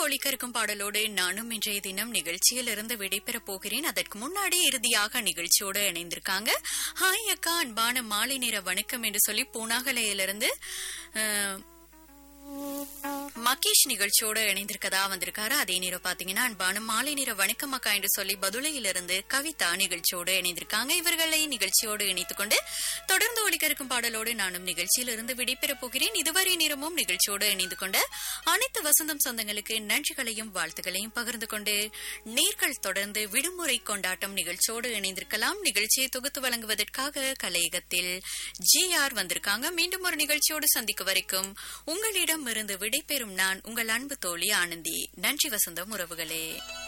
ஒலிக்க இருக்கும் பாடலோடு நானும் இன்றைய தினம் நிகழ்ச்சியில் இருந்து விடைபெறப் போகிறேன் அதற்கு முன்னாடி இறுதியாக நிகழ்ச்சியோடு இணைந்திருக்காங்க ஹாய் அக்கா அன்பான மாலை நேர வணக்கம் என்று சொல்லி பூனாகலையிலிருந்து அஹ், மகேஷ் நிகழ்ச்சியோட இணைந்திருக்கதா வந்திருக்காரு அதே நேரம் பாத்தீங்கன்னா அன்பான மாலை நேர வணக்கம் அக்கா என்று சொல்லி பதுளையிலிருந்து கவிதா நிகழ்ச்சியோடு இணைந்திருக்காங்க இவர்களை நிகழ்ச்சியோடு இணைத்துக் கொண்டு தொடர்ந்து ஒலிக்க இருக்கும் பாடலோடு நானும் நிகழ்ச்சியிலிருந்து விடைபெறப் போகிறேன் இதுவரை நேரமும் நிகழ்ச்சியோடு இணைந்து கொண்ட அனைத்து வசந்தம் சொந்தங்களுக்கு நன்றிகளையும் வாழ்த்துக்களையும் பகிர்ந்து கொண்டு நேர்கள் தொடர்ந்து விடுமுறை கொண்டாட்டம் நிகழ்ச்சியோடு இணைந்திருக்கலாம் நிகழ்ச்சியை தொகுத்து வழங்குவதற்காக கலையகத்தில் ஜி ஆர் வந்திருக்காங்க மீண்டும் ஒரு நிகழ்ச்சியோடு சந்திக்கும் வரைக்கும் உங்களிடம் இருந்து விடைபெறும் நான் உங்கள் அன்பு தோழி ஆனந்தி நன்றி வசந்தம் உறவுகளே